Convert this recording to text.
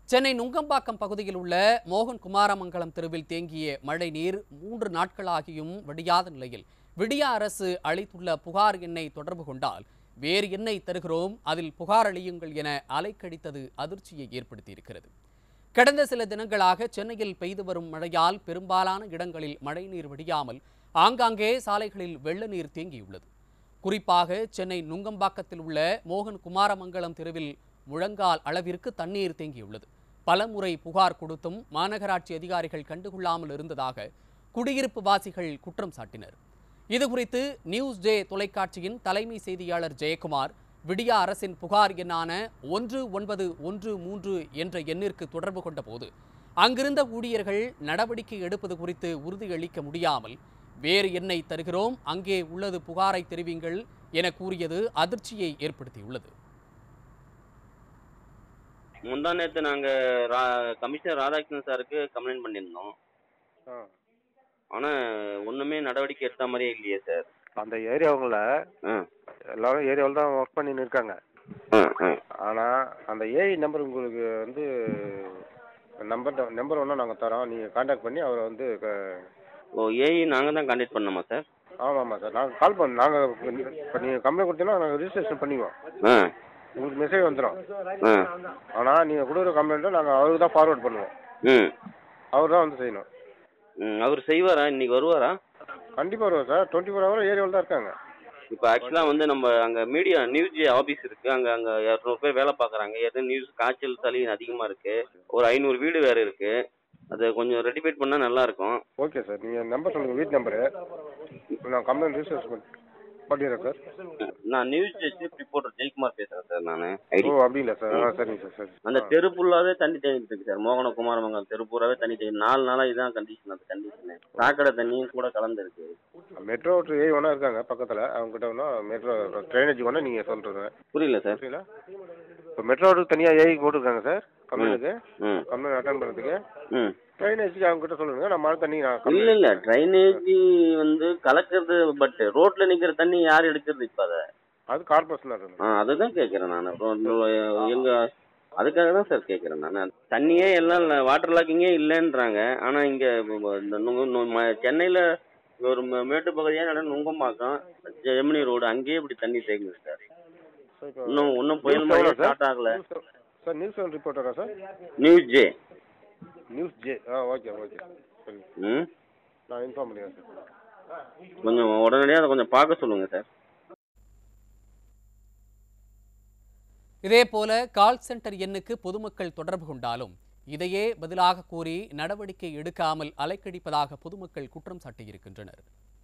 சென்னை நுங்கம்பாக்கம் பகுதியில் உள்ள மோகன் குமாரமங்கலம் தெருவில் தேங்கிய மழை நீர் மூன்று நாட்களாகியும் விடியாத நிலையில் விடியா அரசு அளித்துள்ள புகார் எண்ணை தொடர்பு கொண்டால் வேறு எண்ணை தருகிறோம் அதில் புகார் அளியுங்கள் என அலைக்கழித்தது அதிர்ச்சியை ஏற்படுத்தியிருக்கிறது கடந்த சில தினங்களாக சென்னையில் பெய்து வரும் மழையால் பெரும்பாலான இடங்களில் மழைநீர் வடியாமல் ஆங்காங்கே சாலைகளில் வெள்ள நீர் தேங்கியுள்ளது குறிப்பாக சென்னை நுங்கம்பாக்கத்தில் உள்ள மோகன் குமாரமங்கலம் தெருவில் முழங்கால் அளவிற்கு தண்ணீர் தேங்கியுள்ளது பலமுறை புகார் கொடுத்தும் மாநகராட்சி அதிகாரிகள் கண்டுகொள்ளாமல் இருந்ததாக குடியிருப்பு வாசிகள் குற்றம் சாட்டினர் இதுகுறித்து நியூஸ் டே தொலைக்காட்சியின் தலைமை செய்தியாளர் ஜெயக்குமார் விடியா அரசின் புகார் எண்ணான ஒன்று ஒன்பது ஒன்று மூன்று என்ற எண்ணிற்கு தொடர்பு கொண்டபோது அங்கிருந்த ஊழியர்கள் நடவடிக்கை எடுப்பது குறித்து உறுதியளிக்க முடியாமல் வேறு எண்ணை தருகிறோம் அங்கே உள்ளது புகாரை தெரிவிங்கள் என கூறியது அதிர்ச்சியை ஏற்படுத்தியுள்ளது முந்தா நேற்று நாங்கள் ரா கமிஷனர் ராதாகிருஷ்ணன் சாருக்கு கம்ப்ளைண்ட் பண்ணியிருந்தோம் ஆ. ஆனால் ஒன்றுமே நடவடிக்கை எடுத்த மாதிரியே இல்லையே சார் அந்த ஏரியாவுங்கள ஆ எல்லாரும் ஏரியாவில் தான் ஒர்க் பண்ணின்னு இருக்காங்க ஆ ஆ ஆனால் அந்த ஏஐ நம்பர் உங்களுக்கு வந்து நம்பர் நம்பர் ஒன்றா நாங்கள் தரோம் நீங்கள் காண்டாக்ட் பண்ணி அவரை வந்து க- ஓ ஏஇ நாங்கள் தான் கான்டாக்ட் பண்ணோமா சார் ஆமாம் ஆமாம் சார் நாங்கள் கால் பண்ண நாங்கள் இப்போ நீங்கள் கம்ப்ளைண்ட் கொடுத்தீங்கன்னா நாங்கள் ரிஜிஸ்ட்ரேஷன் பண்ணிக்குவோம் ஆ உங்களுக்கு மெசேஜ் வந்துடும் ஆ ஆனால் நீங்கள் கொடுக்குற கம்ப்ளைண்ட்டை நாங்கள் அவருக்கு தான் ஃபார்வர்ட் பண்ணுவோம் ம் அவர் தான் வந்து செய்யணும் ம் அவர் செய்வாரா இன்னைக்கு வருவாரா கண்டிப்பாக வருவோம் சார் டுவெண்ட்டி ஃபோர் ஹவர் ஏரியாவில் தான் இருக்காங்க இப்போ ஆக்சுவலாக வந்து நம்ம அங்கே மீடியா நியூஸ் ஜே ஆஃபீஸ் இருக்குது அங்கே அங்கே இரநூறு பேர் வேலை பார்க்குறாங்க ஏற்கனவே நியூஸ் காய்ச்சல் சளி அதிகமாக இருக்குது ஒரு ஐநூறு வீடு வேறு இருக்குது அதை கொஞ்சம் ரெடிஃபைட் பண்ணால் நல்லாயிருக்கும் ஓகே சார் நீங்கள் நம்பர் சொல்லுங்கள் வீட் நம்பரு நான் கம்ப்ளைண்ட் ரிஜிஸ்டர் பண்ணி பண்ணிடுறேன் சார் நான் நியூஸ் சீஃப் ரிப்போர்ட்டர் ஜெயக்குமார் பேசுகிறேன் சார் நான் ஓ அப்படிங்களா சார் ஆ சரிங்க சார் சரி அந்த தெரு ஃபுல்லாவே தண்ணி தேங்கிட்டு இருக்கு சார் மோகன குமாரமங்கலம் தெரு பூராவே தண்ணி தேங்கி நாலு நாளா இதுதான் கண்டிஷன் அந்த கண்டிஷன் சாக்கடை தண்ணியும் கூட கலந்துருக்கு மெட்ரோ ஏ ஒன்றா இருக்காங்க பக்கத்தில் அவங்ககிட்ட ஒன்றா மெட்ரோ ட்ரைனேஜ் ஒன்றா நீங்கள் சொல்கிறீங்க புரியல சார் சரிங்களா இப்போ மெட்ரோவுக்கு தனியாக ஏஐ போட்டிருக்காங்க சார் கம்ப்ளைண்ட்டுக்கு ம் கம்ப்ளைண்ட் அட்டன் பண்ணுறதுக்கு ம் ட்ரைனேஜுக்கு அவங்க கிட்ட சொல்லுங்க நான் மழை தண்ணி நான் இல்ல complaint- இல்ல ட்ரைனேஜ் வந்து கலக்கிறது பட் ரோட்ல நிக்கிற தண்ணி யார் எடுக்கிறது இப்ப அதை அது கார்பரேஷன் தான் சொல்லணும் ஆ, அதுதான் கேக்குறேன் நான் எங்க அதுக்காக தான் சார் கேக்குறேன் நான் தண்ணியே எல்லாம் வாட்டர் லாக்கிங்கே இல்லைன்றாங்க ஆனா இங்க இந்த நுங்க- நு- ம- சென்னையில ஒரு ம- மேட்டு பகுதியா நட நுங்கம்பாக்கம் ஜெமினி ரோடு அங்கேயே இப்படி தண்ணி தேங்குது சார் சார் இப்போ இன்னும் இன்னும் புயல் News மழையே எவ்வளோ சார்? ஸ்டார்ட் ஆகல நியூஸ் சார் நியூஸ் செவன் ரிப்போர்ட்டரா sir news J news J ஆ ஓகே ஓகே சரி ம் நான் இன்ஃபார்ம் பண்ணிடுறேன் சார் கொஞ்சம் உடனடியாக அதை கொஞ்சம் பார்க்க சொல்லுங்க சார் இதேபோல கால் சென்டர் எண்ணுக்கு பொதுமக்கள் தொடர்பு கொண்டாலும் இதையே பதிலாக கூறி நடவடிக்கை எடுக்காமல் அலைக்கழிப்பதாக பொதுமக்கள் குற்றம் சாட்டியிருக்கின்றனர்